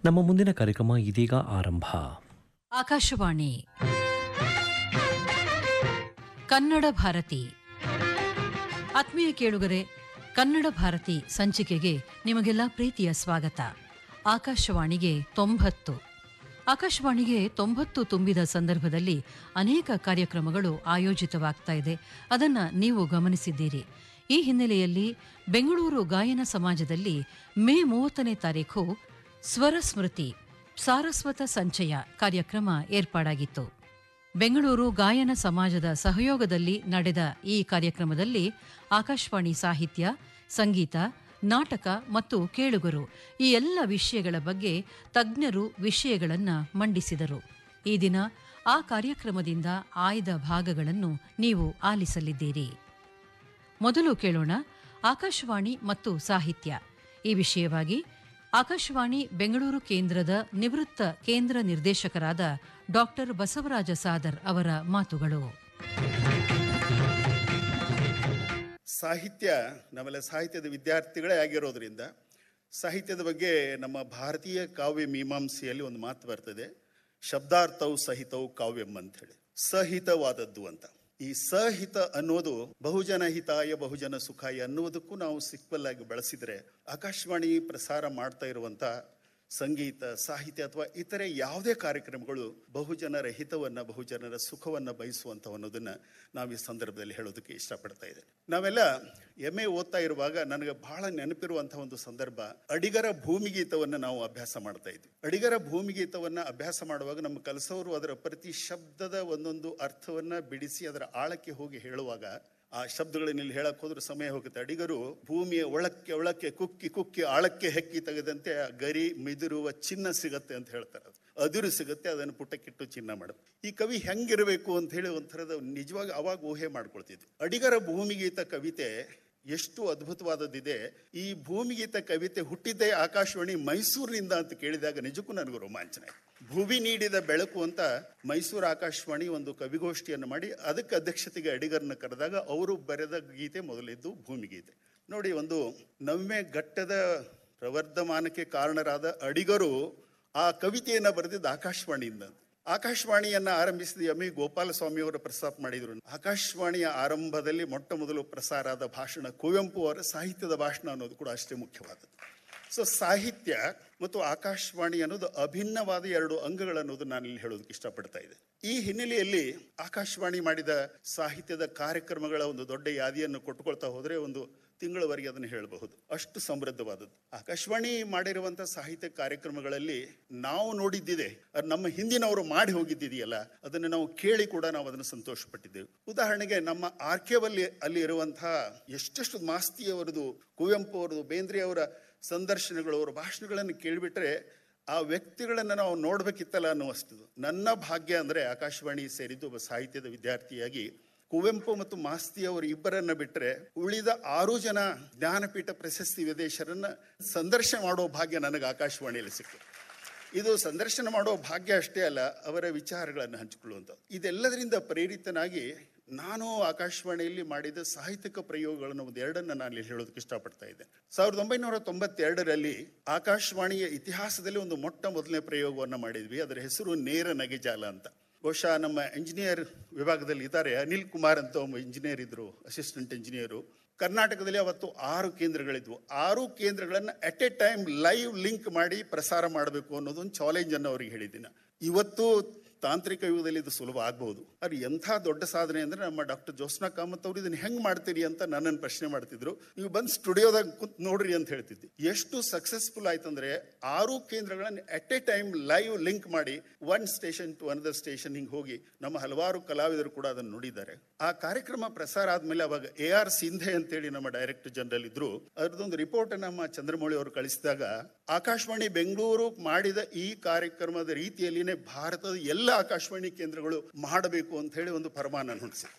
ನಮ್ಮ ಮುಂದಿನ ಕಾರ್ಯಕ್ರಮ ಇದೀಗ ಆರಂಭ ಆಕಾಶವಾಣಿ ಕನ್ನಡ ಭಾರತಿ ಆತ್ಮೀಯ ಕೇಳುಗರೆ ಕನ್ನಡ ಭಾರತಿ ಸಂಚಿಕೆಗೆ ನಿಮಗೆಲ್ಲ ಪ್ರೀತಿಯ ಸ್ವಾಗತ ಆಕಾಶವಾಣಿಗೆ ತೊಂಬತ್ತು ಆಕಾಶವಾಣಿಗೆ ತೊಂಬತ್ತು ತುಂಬಿದ ಸಂದರ್ಭದಲ್ಲಿ ಅನೇಕ ಕಾರ್ಯಕ್ರಮಗಳು ಆಯೋಜಿತವಾಗ್ತಾ ಇದೆ ಅದನ್ನ ನೀವು ಗಮನಿಸಿದ್ದೀರಿ ಈ ಹಿನ್ನೆಲೆಯಲ್ಲಿ ಬೆಂಗಳೂರು ಗಾಯನ ಸಮಾಜದಲ್ಲಿ ಮೇ ಮೂವತ್ತನೇ ತಾರೀಖು ಸ್ವರ ಸ್ಮೃತಿ ಸಾರಸ್ವತ ಸಂಚಯ ಕಾರ್ಯಕ್ರಮ ಏರ್ಪಾಡಾಗಿತ್ತು ಬೆಂಗಳೂರು ಗಾಯನ ಸಮಾಜದ ಸಹಯೋಗದಲ್ಲಿ ನಡೆದ ಈ ಕಾರ್ಯಕ್ರಮದಲ್ಲಿ ಆಕಾಶವಾಣಿ ಸಾಹಿತ್ಯ ಸಂಗೀತ ನಾಟಕ ಮತ್ತು ಕೇಳುಗರು ಈ ಎಲ್ಲ ವಿಷಯಗಳ ಬಗ್ಗೆ ತಜ್ಞರು ವಿಷಯಗಳನ್ನು ಮಂಡಿಸಿದರು ಈ ದಿನ ಆ ಕಾರ್ಯಕ್ರಮದಿಂದ ಆಯ್ದ ಭಾಗಗಳನ್ನು ನೀವು ಆಲಿಸಲಿದ್ದೀರಿ ಮೊದಲು ಕೇಳೋಣ ಆಕಾಶವಾಣಿ ಮತ್ತು ಸಾಹಿತ್ಯ ಈ ವಿಷಯವಾಗಿ ಆಕಾಶವಾಣಿ ಬೆಂಗಳೂರು ಕೇಂದ್ರದ ನಿವೃತ್ತ ಕೇಂದ್ರ ನಿರ್ದೇಶಕರಾದ ಡಾಕ್ಟರ್ ಬಸವರಾಜ ಸಾದರ್ ಅವರ ಮಾತುಗಳು ಸಾಹಿತ್ಯ ನಮ್ಮೆಲ್ಲ ಸಾಹಿತ್ಯದ ವಿದ್ಯಾರ್ಥಿಗಳೇ ಆಗಿರೋದ್ರಿಂದ ಸಾಹಿತ್ಯದ ಬಗ್ಗೆ ನಮ್ಮ ಭಾರತೀಯ ಕಾವ್ಯ ಮೀಮಾಂಸೆಯಲ್ಲಿ ಒಂದು ಮಾತು ಬರ್ತದೆ ಶಬ್ದಾರ್ಥವು ಸಹಿತವು ಕಾವ್ಯಂ ಅಂತ ಹೇಳಿ ಸಹಿತವಾದದ್ದು ಅಂತ ಈ ಸಹಿತ ಅನ್ನೋದು ಬಹುಜನ ಹಿತಾಯ ಬಹುಜನ ಸುಖಾಯ ಅನ್ನುವುದಕ್ಕೂ ನಾವು ಸಿಕ್ವಲ್ ಆಗಿ ಬಳಸಿದ್ರೆ ಆಕಾಶವಾಣಿ ಪ್ರಸಾರ ಮಾಡ್ತಾ ಇರುವಂತ ಸಂಗೀತ ಸಾಹಿತ್ಯ ಅಥವಾ ಇತರೆ ಯಾವುದೇ ಕಾರ್ಯಕ್ರಮಗಳು ಬಹುಜನರ ಹಿತವನ್ನ ಬಹುಜನರ ಸುಖವನ್ನ ಬಯಸುವಂತ ಅನ್ನೋದನ್ನ ನಾವು ಈ ಸಂದರ್ಭದಲ್ಲಿ ಹೇಳೋದಕ್ಕೆ ಇಷ್ಟಪಡ್ತಾ ಇದ್ದೇನೆ ನಾವೆಲ್ಲ ಎಂ ಎ ಓದ್ತಾ ಇರುವಾಗ ನನಗೆ ಬಹಳ ನೆನಪಿರುವಂತಹ ಒಂದು ಸಂದರ್ಭ ಅಡಿಗರ ಭೂಮಿಗೀತವನ್ನ ನಾವು ಅಭ್ಯಾಸ ಮಾಡ್ತಾ ಇದ್ವಿ ಅಡಿಗರ ಭೂಮಿಗೀತವನ್ನ ಅಭ್ಯಾಸ ಮಾಡುವಾಗ ನಮ್ಮ ಕಲಸವರು ಅದರ ಪ್ರತಿ ಶಬ್ದದ ಒಂದೊಂದು ಅರ್ಥವನ್ನ ಬಿಡಿಸಿ ಅದರ ಆಳಕ್ಕೆ ಹೋಗಿ ಹೇಳುವಾಗ ಆ ಶಬ್ದಗಳನ್ನ ಇಲ್ಲಿ ಹೇಳಕ್ ಹೋದ್ರೆ ಸಮಯ ಹೋಗುತ್ತೆ ಅಡಿಗರು ಭೂಮಿಯ ಒಳಕ್ಕೆ ಒಳಕ್ಕೆ ಕುಕ್ಕಿ ಕುಕ್ಕಿ ಆಳಕ್ಕೆ ಹೆಕ್ಕಿ ತೆಗೆದಂತೆ ಆ ಗರಿ ಮಿದಿರುವ ಚಿನ್ನ ಸಿಗತ್ತೆ ಅಂತ ಹೇಳ್ತಾರೆ ಅದು ಅದಿರು ಸಿಗುತ್ತೆ ಅದನ್ನು ಪುಟಕ್ಕಿಟ್ಟು ಚಿನ್ನ ಮಾಡೋದು ಈ ಕವಿ ಹೆಂಗಿರಬೇಕು ಅಂತ ಹೇಳಿ ಒಂಥರದ ನಿಜವಾಗಿ ಅವಾಗ ಊಹೆ ಮಾಡ್ಕೊಳ್ತಿದ್ವಿ ಅಡಿಗರ ಭೂಮಿಗೀತ ಕವಿತೆ ಎಷ್ಟು ಅದ್ಭುತವಾದದ್ದಿದೆ ಈ ಭೂಮಿಗೀತ ಕವಿತೆ ಹುಟ್ಟಿದ್ದೇ ಆಕಾಶವಾಣಿ ಮೈಸೂರಿನಿಂದ ಅಂತ ಕೇಳಿದಾಗ ನಿಜಕ್ಕೂ ನನಗೂ ರೋಮಾಂಚನ ಆಯ್ತು. ಭುವಿ ನೀಡಿದ ಬೆಳಕು ಅಂತ ಮೈಸೂರು ಆಕಾಶವಾಣಿ ಒಂದು ಕವಿಗೋಷ್ಠಿಯನ್ನು ಮಾಡಿ ಅದಕ್ಕೆ ಅಧ್ಯಕ್ಷತೆಗೆ ಅಡಿಗರನ್ನ ಕರೆದಾಗ ಅವರು ಬರೆದ ಗೀತೆ ಮೊದಲಿದ್ದು ಭೂಮಿಗೀತೆ ನೋಡಿ ಒಂದು ನವ್ಯ ಘಟ್ಟದ ಪ್ರವರ್ಧಮಾನಕ್ಕೆ ಕಾರಣರಾದ ಅಡಿಗರು ಆ ಕವಿತೆಯನ್ನ ಬರೆದಿದ್ದು ಆಕಾಶವಾಣಿಯಿಂದ ಆಕಾಶವಾಣಿಯನ್ನ ಆರಂಭಿಸಿದ ಎಂ ಇ ಗೋಪಾಲಸ್ವಾಮಿ ಅವರು ಪ್ರಸ್ತಾಪ ಮಾಡಿದ್ರು ಆಕಾಶವಾಣಿಯ ಆರಂಭದಲ್ಲಿ ಮೊಟ್ಟ ಮೊದಲು ಪ್ರಸಾರ ಆದ ಭಾಷಣ ಕುವೆಂಪು ಅವರ ಸಾಹಿತ್ಯದ ಭಾಷಣ ಅನ್ನೋದು ಕೂಡ ಅಷ್ಟೇ ಮುಖ್ಯವಾದದ್ದು ಸೊ ಸಾಹಿತ್ಯ ಮತ್ತು ಆಕಾಶವಾಣಿ ಅನ್ನೋದು ಅಭಿನ್ನವಾದ ಎರಡು ಅಂಗಗಳನ್ನೋದು ನಾನು ಇಲ್ಲಿ ಹೇಳೋದಕ್ಕೆ ಇಷ್ಟಪಡ್ತಾ ಇದ್ದೆ ಈ ಹಿನ್ನೆಲೆಯಲ್ಲಿ ಆಕಾಶವಾಣಿ ಮಾಡಿದ ಸಾಹಿತ್ಯದ ಕಾರ್ಯಕ್ರಮಗಳ ಒಂದು ದೊಡ್ಡ ಯಾದಿಯನ್ನು ಕೊಟ್ಟುಕೊಳ್ತಾ ಹೋದ್ರೆ ಒಂದು ತಿಂಗಳವರೆಗೆ ಅದನ್ನು ಹೇಳಬಹುದು ಅಷ್ಟು ಸಮೃದ್ಧವಾದದ್ದು ಆಕಾಶವಾಣಿ ಮಾಡಿರುವಂತಹ ಸಾಹಿತ್ಯ ಕಾರ್ಯಕ್ರಮಗಳಲ್ಲಿ ನಾವು ನೋಡಿದ್ದಿದೆ ಅದು ನಮ್ಮ ಹಿಂದಿನವರು ಮಾಡಿ ಹೋಗಿದ್ದಿದೆಯಲ್ಲ ಅದನ್ನು ನಾವು ಕೇಳಿ ಕೂಡ ನಾವು ಅದನ್ನು ಸಂತೋಷ ಪಟ್ಟಿದ್ದೆವು ಉದಾಹರಣೆಗೆ ನಮ್ಮ ಆರ್ಕೆವಲ್ಲಿ ಅಲ್ಲಿ ಇರುವಂತಹ ಎಷ್ಟೆಷ್ಟು ಮಾಸ್ತಿಯವರದು ಕುವೆಂಪು ಅವರದು ಬೇಂದ್ರೆ ಅವರ ಸಂದರ್ಶನಗಳು ಅವರ ಭಾಷಣಗಳನ್ನು ಕೇಳಿಬಿಟ್ರೆ ಆ ವ್ಯಕ್ತಿಗಳನ್ನು ನಾವು ನೋಡ್ಬೇಕಿತ್ತಲ್ಲ ಅನ್ನುವಷ್ಟು ನನ್ನ ಭಾಗ್ಯ ಅಂದ್ರೆ ಆಕಾಶವಾಣಿ ಸೇರಿದ್ದು ಒಬ್ಬ ಸಾಹಿತ್ಯದ ವಿದ್ಯಾರ್ಥಿಯಾಗಿ ಕುವೆಂಪು ಮತ್ತು ಮಾಸ್ತಿ ಅವರು ಇಬ್ಬರನ್ನ ಬಿಟ್ಟರೆ ಉಳಿದ ಆರು ಜನ ಜ್ಞಾನಪೀಠ ಪ್ರಶಸ್ತಿ ವಿದೇಶರನ್ನ ಸಂದರ್ಶನ ಮಾಡೋ ಭಾಗ್ಯ ನನಗೆ ಆಕಾಶವಾಣಿಯಲ್ಲಿ ಸಿಕ್ತು ಇದು ಸಂದರ್ಶನ ಮಾಡೋ ಭಾಗ್ಯ ಅಷ್ಟೇ ಅಲ್ಲ ಅವರ ವಿಚಾರಗಳನ್ನು ಹಂಚಿಕೊಳ್ಳುವಂಥದ್ದು ಇದೆಲ್ಲದರಿಂದ ಪ್ರೇರಿತನಾಗಿ ನಾನು ಆಕಾಶವಾಣಿಯಲ್ಲಿ ಮಾಡಿದ ಸಾಹಿತ್ಯಿಕ ಪ್ರಯೋಗಗಳನ್ನು ಒಂದು ಎರಡನ್ನ ನಾನು ಇಲ್ಲಿ ಹೇಳೋದಕ್ಕೆ ಇಷ್ಟಪಡ್ತಾ ಇದ್ದೆ ಸಾವಿರದ ಒಂಬೈನೂರ ತೊಂಬತ್ತೆರಡರಲ್ಲಿ ಆಕಾಶವಾಣಿಯ ಇತಿಹಾಸದಲ್ಲಿ ಒಂದು ಮೊಟ್ಟ ಮೊದಲನೇ ಪ್ರಯೋಗವನ್ನು ಮಾಡಿದ್ವಿ ಅದರ ಹೆಸರು ನೇರ ನಗೆಜಾಲ ಅಂತ ಬಹುಶಃ ನಮ್ಮ ಇಂಜಿನಿಯರ್ ವಿಭಾಗದಲ್ಲಿ ಇದ್ದಾರೆ ಅನಿಲ್ ಕುಮಾರ್ ಅಂತ ಒಬ್ಬ ಇಂಜಿನಿಯರ್ ಇದ್ರು ಅಸಿಸ್ಟೆಂಟ್ ಇಂಜಿನಿಯರು ಕರ್ನಾಟಕದಲ್ಲಿ ಅವತ್ತು ಆರು ಕೇಂದ್ರಗಳಿದ್ವು ಆರು ಕೇಂದ್ರಗಳನ್ನ at a time live link ಮಾಡಿ ಪ್ರಸಾರ ಮಾಡಬೇಕು ಅನ್ನೋದೊಂದು ಚಾಲೆಂಜ್ ಅನ್ನು ಅವ್ರಿಗೆ ಹೇಳಿದ್ದೀನಿ ಇವತ್ತು ತಾಂತ್ರಿಕ ಯುಗದಲ್ಲಿ ಇದು ಸುಲಭ ಆಗಬಹುದು ಅದು ಎಂಥ ದೊಡ್ಡ ಸಾಧನೆ ಅಂದ್ರೆ ನಮ್ಮ ಡಾಕ್ಟರ್ ಜೋಸ್ನಾ ಕಾಮತ್ ಅವರು ಇದನ್ನ ಹೆಂಗ್ ಮಾಡ್ತೀರಿ ಅಂತ ನನ್ನನ್ನು ಪ್ರಶ್ನೆ ಮಾಡ್ತಿದ್ರು ನೀವು ಬಂದು ಸ್ಟುಡಿಯೋದಾಗ ಕುಂತ್ ನೋಡ್ರಿ ಅಂತ ಹೇಳ್ತಿದ್ದೆ ಎಷ್ಟು ಸಕ್ಸಸ್ಫುಲ್ ಆಯ್ತಂದ್ರೆ ಆರು ಕೇಂದ್ರಗಳನ್ನು at a time live link ಮಾಡಿ one station to another station ಹಿಂಗೆ ಹೋಗಿ ನಮ್ಮ ಹಲವಾರು ಕಲಾವಿದರು ಕೂಡ ಅದನ್ನು ನೋಡಿದ್ದಾರೆ ಆ ಕಾರ್ಯಕ್ರಮ ಪ್ರಸಾರ ಆದ್ಮೇಲೆ ಅವಾಗ ಎ ಆರ್ ಸಿಂಧೆ ಅಂತೇಳಿ ನಮ್ಮ ಡೈರೆಕ್ಟರ್ ಜನರಲ್ ಇದ್ರು ಅದ್ರದ್ದೊಂದು ರಿಪೋರ್ಟ್ ನಮ್ಮ ಚಂದ್ರಮೌಳಿ ಅವರು ಕಳಿಸಿದಾಗ ಆಕಾಶವಾಣಿ ಬೆಂಗಳೂರು ಮಾಡಿದ ಈ ಕಾರ್ಯಕ್ರಮದ ರೀತಿಯಲ್ಲಿನೇ ಭಾರತದ ಎಲ್ಲ ಆಕಾಶವಾಣಿ ಕೇಂದ್ರಗಳು ಮಾಡಬೇಕು ಅಂತ ಹೇಳಿ ಒಂದು ಫರಮಾನ ಹೊಂದಿಸಿ